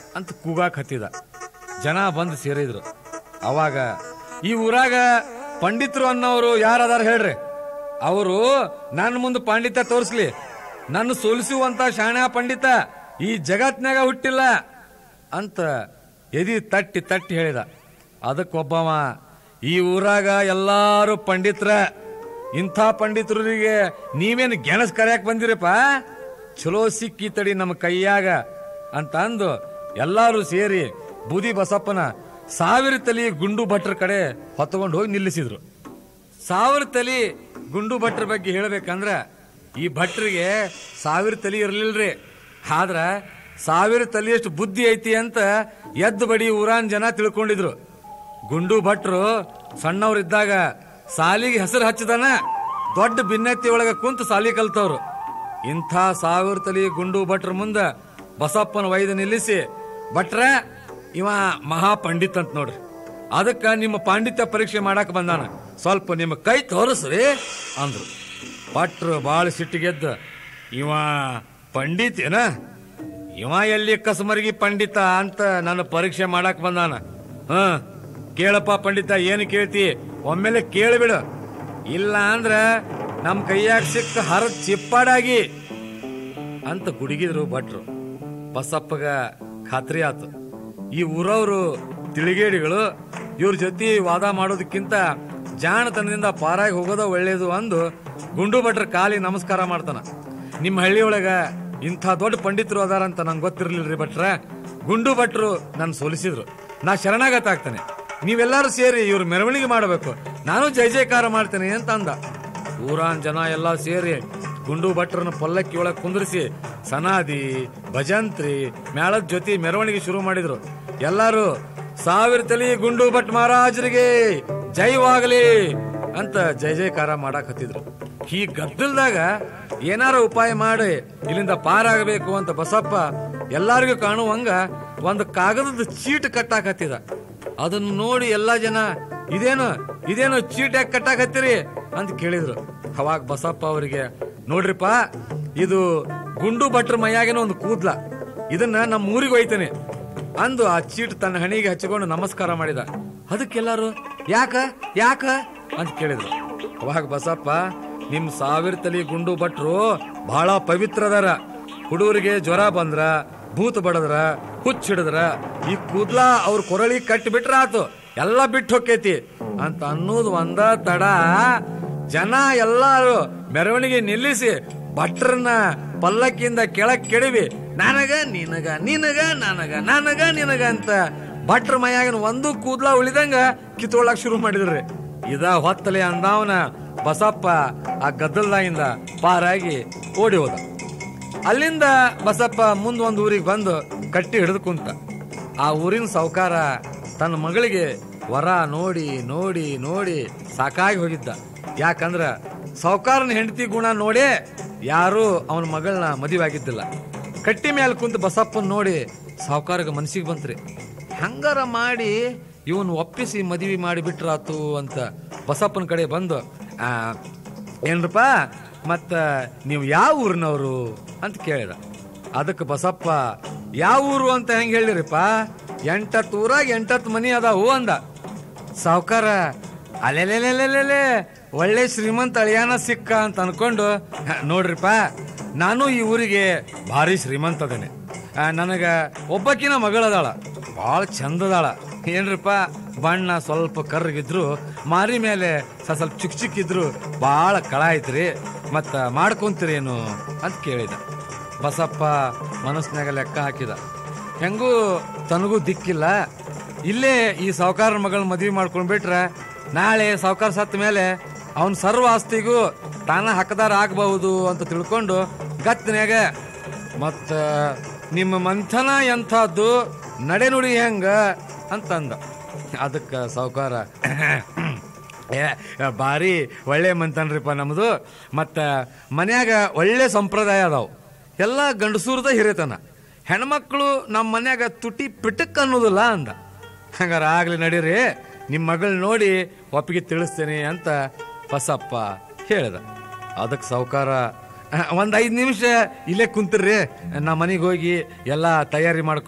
ಅಂತ ಕೂಗಾಕ್ ಹತ್ತಿದ ಜನ ಬಂದು ಸೇರಿದ್ರು ಅವಾಗ ಈ ಊರಾಗ ಪಂಡಿತರು ಅನ್ನೋರು ಯಾರದಾರ ಹೇಳ್ರಿ ಅವರು ನನ್ನ ಮುಂದೆ ಪಾಂಡಿತ್ಯ ತೋರಿಸ್ಲಿ ನನ್ನ ಸೋಲಿಸುವಂತ ಶಾಣ್ಯ ಪಂಡಿತ ಈ ಜಗತ್ನಾಗ ಹುಟ್ಟಿಲ್ಲ ಅಂತ ಎದಿ ತಟ್ಟಿ ತಟ್ಟಿ ಹೇಳಿದ ಅದಕ್ಕೊಬ್ಬವ ಈ ಊರಾಗ ಎಲ್ಲಾರು ಪಂಡಿತ್ರ ಇಂಥ ಪಂಡಿತರಿಗೆ ನೀವೇನು ಗೆಣಸ್ ಕರೆಯಕ್ ಬಂದಿರಪ್ಪ ಚಲೋ ಸಿಕ್ಕಿ ತಡಿ ನಮ್ಮ ಕೈಯಾಗ ಅಂತ ಅಂದು ಎಲ್ಲಾರು ಸೇರಿ ಬೂದಿ ಬಸಪ್ಪನ ಸಾವಿರ ತಲಿ ಗುಂಡು ಭಟ್ರ ಕಡೆ ಹೊತ್ತಕೊಂಡು ಹೋಗಿ ನಿಲ್ಲಿಸಿದ್ರು ಸಾವಿರ ತಲಿ ಗುಂಡು ಭಟ್ರ ಬಗ್ಗೆ ಹೇಳ್ಬೇಕಂದ್ರ ಈ ಭಟ್ರಿಗೆ ಸಾವಿರ ತಲಿ ಇರ್ಲಿಲ್ರಿ ಆದ್ರ ಸಾವಿರ ತಲಿಯಷ್ಟು ಬುದ್ಧಿ ಐತಿ ಅಂತ ಎದ್ದು ಬಡಿ ಊರಾನ್ ಜನ ತಿಳ್ಕೊಂಡಿದ್ರು ಗುಂಡು ಭಟ್ರು ಸಣ್ಣವ್ರಿದ್ದಾಗ ಸಾಲಿಗೆ ಹೆಸರು ಹಚ್ಚದನ ದೊಡ್ಡ ಭಿನ್ನತಿ ಒಳಗ ಕುಂತು ಸಾಲಿ ಕಲ್ತವ್ರು ಇಂಥ ಸಾವಿರ ತಲಿ ಗುಂಡು ಭಟ್ರ ಮುಂದ ಬಸಪ್ಪನ ವೈದ್ಯ ನಿಲ್ಲಿಸಿ ಭಟ್ರ ಇವ ಮಹಾ ಪಂಡಿತ್ ಅಂತ ನೋಡ್ರಿ ಅದಕ್ಕ ನಿಮ್ಮ ಪಾಂಡಿತ್ಯ ಪರೀಕ್ಷೆ ಮಾಡಕ್ ಬಂದಾನ ಸ್ವಲ್ಪ ನಿಮ್ಮ ಕೈ ತೋರಿಸ್ರಿ ಅಂದ್ರು ಭಟ್ರು ಬಾಳ ಸಿಟ್ಟಿಗೆದ್ದ ಇವ ಪಂಡಿತ್ ಏನ ಇವ ಎಲ್ಲಿ ಕಸಮರ್ಗಿ ಪಂಡಿತ ಅಂತ ನನ್ನ ಪರೀಕ್ಷೆ ಮಾಡಕ್ ಬಂದಾನ ಹ ಕೇಳಪ್ಪ ಪಂಡಿತ ಏನು ಕೇಳ್ತಿ ಒಮ್ಮೆಲೆ ಕೇಳಿಬಿಡು ಇಲ್ಲ ಅಂದ್ರ ನಮ್ ಕೈಯಾಗ ಸಿಕ್ಕ ಹರ ಚಿಪ್ಪಾಡಾಗಿ ಅಂತ ಗುಡುಗಿದ್ರು ಭಟ್ರು ಬಸಪ್ಪಗ ಖಾತ್ರಿ ಆತು ಈ ಊರವರು ತಿಳಿಗೇಡಿಗಳು ಇವ್ರ ಜೊತೆ ವಾದ ಮಾಡೋದಕ್ಕಿಂತ ಜಾಣತನದಿಂದ ಪಾರಾಗಿ ಹೋಗೋದ ಒಳ್ಳೇದು ಅಂದು ಗುಂಡು ಭಟ್ರ ಕಾಲಿ ನಮಸ್ಕಾರ ಮಾಡ್ತಾನ ನಿಮ್ಮ ಹಳ್ಳಿಯೊಳಗ ಇಂಥ ದೊಡ್ಡ ಪಂಡಿತರು ಅದಾರಂತ ನಂಗೆ ಗೊತ್ತಿರ್ಲಿಲ್ರಿ ಭಟ್ರ ಗುಂಡು ಭಟ್ರು ನನ್ ಸೋಲಿಸಿದ್ರು ನಾ ಶರಣಾಗತ ಆಗ್ತಾನೆ ನೀವೆಲ್ಲರೂ ಸೇರಿ ಇವ್ರ ಮೆರವಣಿಗೆ ಮಾಡಬೇಕು ನಾನು ಜಯ ಜಯಕಾರ ಮಾಡ್ತೇನೆ ಅಂತ ಅಂದ ಊರಾನ್ ಜನ ಎಲ್ಲ ಸೇರಿ ಗುಂಡು ಭಟ್ರನ್ನ ಪಲ್ಲಕ್ಕಿ ಒಳಗ್ ಕುಂದ್ರಿಸಿ ಸನಾದಿ ಭಜಂತ್ರಿ ಮೇಳದ ಜೊತೆ ಮೆರವಣಿಗೆ ಶುರು ಮಾಡಿದ್ರು ಎಲ್ಲಾರು ಸಾವಿರ ತಲಿ ಗುಂಡು ಭಟ್ ಮಹಾರಾಜರಿಗೆ ಜೈವಾಗಲಿ ಅಂತ ಜಯ ಜಯಕಾರ ಮಾಡಕ್ ಹತ್ತಿದ್ರು ಈ ಗದ್ದಲ್ದಾಗ ಏನಾರ ಉಪಾಯ ಮಾಡಿ ಇಲ್ಲಿಂದ ಪಾರಾಗಬೇಕು ಅಂತ ಬಸಪ್ಪ ಎಲ್ಲಾರಿಗೂ ಕಾಣುವಂಗ ಒಂದು ಕಾಗದದ ಚೀಟ್ ಕಟ್ಟಾಕತ್ತಿದ ಅದನ್ನು ನೋಡಿ ಎಲ್ಲಾ ಜನ ಇದೇನು ಇದೇನು ಚೀಟ್ ಯಾಕೆ ಕಟ್ಟಾಕತ್ತೀರಿ ಅಂತ ಕೇಳಿದ್ರು ಅವಾಗ ಬಸಪ್ಪ ಅವರಿಗೆ ನೋಡ್ರಿಪ್ಪ ಇದು ಗುಂಡು ಭಟ್ರ ಮೈಯಾಗಿನ ಒಂದು ಕೂದ್ಲ ಇದನ್ನ ನಮ್ಮ ಊರಿಗೆ ಒಯ್ತೇನೆ ಅಂದು ಆ ಚೀಟ್ ತನ್ನ ಹಣಿಗೆ ಹಚ್ಚಿಕೊಂಡು ನಮಸ್ಕಾರ ಮಾಡಿದ ಅದಕ್ಕೆಲ್ಲರೂ ಯಾಕ ಯಾಕ ಅಂತ ಕೇಳಿದ್ರು ಅವಾಗ ಬಸಪ್ಪ ನಿಮ್ ಸಾವಿರ ತಲಿ ಗುಂಡು ಭಟ್ರು ಬಹಳ ಪವಿತ್ರದಾರ ಹುಡುಗರಿಗೆ ಜ್ವರ ಬಂದ್ರ ಭೂತ ಬಡದ್ರ ಹುಚ್ಚಿಡಿದ್ರ ಈ ಕೂದ್ಲ ಅವ್ರ ಕೊರಳಿ ಕಟ್ಟಿ ಬಿಟ್ರ ಆತು ಎಲ್ಲ ಬಿಟ್ಟು ಹೊಕ್ಕೈತಿ ಅಂತ ಅನ್ನೋದು ಒಂದ ತಡ ಜನ ಎಲ್ಲಾರು ಮೆರವಣಿಗೆ ನಿಲ್ಲಿಸಿ ಭಟ್ರನ್ನ ಪಲ್ಲಕ್ಕಿಂದ ಕೆಳಕ್ ಕೆಡವಿ ನನಗ ನಿನಗ ನಿನಗ ನನಗ ನನಗ ನಿನಗ ಅಂತ ಭಟ್ರ ಮೈಯಾಗಿನ ಒಂದು ಕೂದ್ಲ ಉಳಿದಂಗ ಕಿತ್ತೊಳಕ್ ಶುರು ಮಾಡಿದ್ರಿ ಇದ ಹೊತ್ತಲೆ ಅಂದವನ ಬಸಪ್ಪ ಆ ಗದ್ದಲ್ದಾಗಿಂದ ಪಾರಾಗಿ ಓಡಿ ಹೋದ ಅಲ್ಲಿಂದ ಬಸಪ್ಪ ಮುಂದ್ ಒಂದ್ ಊರಿಗೆ ಬಂದು ಕಟ್ಟಿ ಹಿಡಿದು ಕುಂತ ಆ ಊರಿನ ಸಾವುಕಾರ ತನ್ನ ಮಗಳಿಗೆ ವರ ನೋಡಿ ನೋಡಿ ನೋಡಿ ಸಾಕಾಗಿ ಹೋಗಿದ್ದ ಯಾಕಂದ್ರ ಸಾವುಕಾರನ ಹೆಂಡತಿ ಗುಣ ನೋಡೇ ಯಾರು ಅವನ ಮಗಳನ್ನ ಮದುವೆ ಆಗಿದ್ದಿಲ್ಲ ಕಟ್ಟಿ ಮೇಲೆ ಕುಂತ ಬಸಪ್ಪನ್ ನೋಡಿ ಸಾವುಕಾರಗ ಮನಸ್ಸಿಗೆ ಬಂತ್ರಿ ಹಂಗಾರ ಮಾಡಿ ಇವನ್ ಒಪ್ಪಿಸಿ ಮದುವೆ ಮಾಡಿ ಬಿಟ್ರಾತು ಅಂತ ಬಸಪ್ಪನ ಕಡೆ ಬಂದು ಆ, ಏನ್ರಪ್ಪ ಮತ್ತ ನೀವು ಯಾವ ಊರಿನವರು ಅಂತ ಕೇಳಿದ ಅದಕ್ಕೆ ಬಸಪ್ಪ ಯಾವ ಊರು ಅಂತ ಹೆಂಗ್ ಹೇಳಿರಿಪ್ಪ ಎಂಟತ್ತು ಊರಾಗ ಎಂಟತ್ತು ಮನಿ ಅದಾವು ಅಂದ ಸಾವುಕಾರ ಅಲೆಲೆಲೆಲೆಲೆ ಒಳ್ಳೆ ಶ್ರೀಮಂತ ಅಳಿಯಾನ ಸಿಕ್ಕ ಅಂತ ಅನ್ಕೊಂಡು "ಹ, ನೋಡ್ರಿಪ್ಪ ನಾನು ಈ ಊರಿಗೆ ಭಾರಿ ಶ್ರೀಮಂತ ಅದೇನೆ ಆ, ನನಗ ಒಬ್ಬಕಿನ ಮಗಳದಾಳ ಭಾಳ ಚಂದದಾಳ ಏನ್ರಿಪ್ಪ ಬಣ್ಣ ಸ್ವಲ್ಪ ಕರ್ರಗಿದ್ರು ಮಾರಿ ಮೇಲೆ ಸ- ಸ್ವಲ್ಪ ಚಿಕ್ಕ ಚಿಕ್ಕಿದ್ರು ಭಾಳ ಕಳ ಐತ್ರಿ ಮತ್ತ ಮಾಡ್ಕೊಂತೀರೇನು ಅಂತ ಕೇಳಿದ ಬಸಪ್ಪ ಮನಸ್ನ್ಯಾಗ ಲೆಕ್ಕ ಹಾಕಿದ ಹೆಂಗೂ ತನಗೂ ದಿಕ್ಕಿಲ್ಲ ಇಲ್ಲೇ ಈ ಸಾವುಕಾರ ಮಗಳ ಮದ್ವಿ ಮಾಡ್ಕೊಂಡ್ಬಿಟ್ರೆ ನಾಳೆ ಸಾವುಕಾರ ಸತ್ತ ಮೇಲೆ ಅವನ್ ಸರ್ವ ಆಸ್ತಿಗೂ ತಾನ ಹಕ್ಕದಾರ ಆಗಬಹುದು ಅಂತ ತಿಳ್ಕೊಂಡು ಗತ್ತಿನ್ಯಾಗ ಮತ್ತ ನಿಮ್ಮ ಮಂಥನ ಎಂಥದ್ದು ನಡೆನುಡಿ ಹೆಂಗ ಅಂತಂದ ಅದಕ್ಕ ಸಾವುಕಾರ ಏ ಭಾರಿ ಒಳ್ಳೆ ಮಂತನ್ರಿಪ್ಪ ನಮ್ದು ಮತ್ತ ಮನ್ಯಾಗ ಒಳ್ಳೆ ಸಂಪ್ರದಾಯ ಅದಾವು ಎಲ್ಲ ಗಂಡಸೂರ್ದ ಹಿರೇತನ ಹೆಣ್ಮಕ್ಳು ನಮ್ಮ ಮನ್ಯಾಗ ತುಟಿ ಪಿಟಕ್ ಅನ್ನೋದಿಲ್ಲ ಅಂದ ಹಂಗಾರ ಆಗ್ಲಿ ನಡೀರಿ ನಿಮ್ಮ ಮಗಳ್ ನೋಡಿ ಒಪ್ಪಿಗೆ ತಿಳಿಸ್ತೇನೆ ಅಂತ ಬಸಪ್ಪ ಹೇಳ್ದ ಅದಕ್ಕೆ ಸಾವುಕಾರ ಒಂದ್ ಐದ್ ನಿಮಿಷ ಇಲ್ಲೇ ಕುಂತಿರ್ರಿ ನಾ ಮನೆಗೆ ಹೋಗಿ ಎಲ್ಲ ತಯಾರಿ ಮಾಡ್ಕೊಂಡು